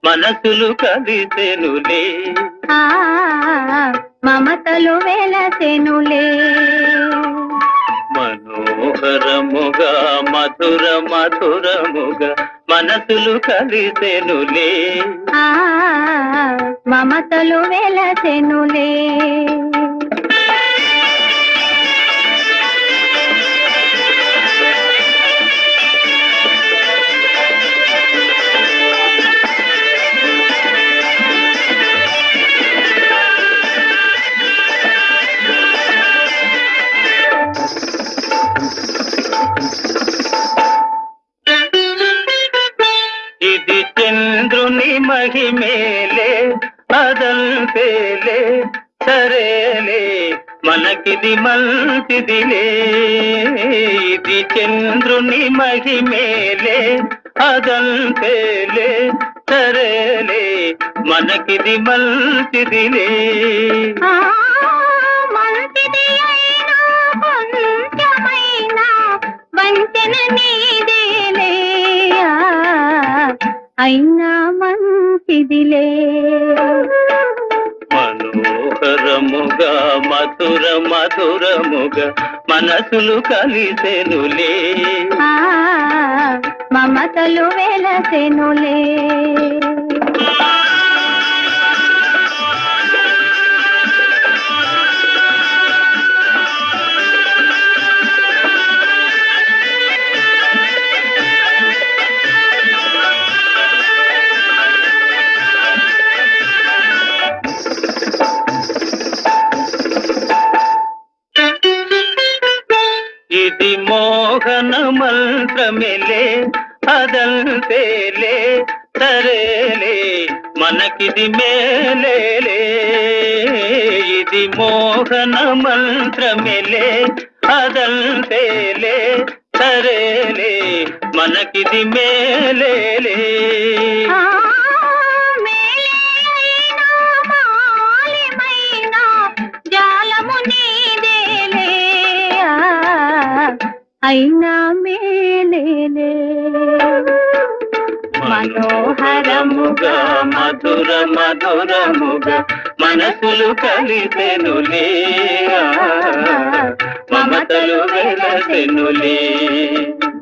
మనసులు కలిసెనులే ఆ మమతలు వెలసెనులే మనోహరముగా మధుర మధురముగా మనసులు కలిసెనులే ఆ మమతలు వెలసెనులే ఇది చంద్రుని మహిమేలే అదంతేలే సరేలే మనకిది మంచిదిలే ఇది చంద్రుని మహిమేలే అదంతేలే సరేలే మనకిది మంచిదిలే ఆ మంచిది అయినా కొంచెమైనా వంచన నీదేలే ఆ, అయినా మంచిదిలే మనోహరముగా మధుర మధురముగా మనసులు కలిసెనులే ఆ మమతలు వెలసెనులే ఇది మోహన మంత్రమిలే అదంతేలే సరేలే మనకిది మేలేలే ఇది మోహన మంత్రమిలే అదంతేలే సరేలే మనకిది మేలేలే ఆ మేలే అయినా మాలిమైనా జాలము నీదేలే ఆ, అయినా మేలేలే మనోహరముగా మధుర మధురముగా మనసులు కలిసెనులే మమతలు వెలసెనులే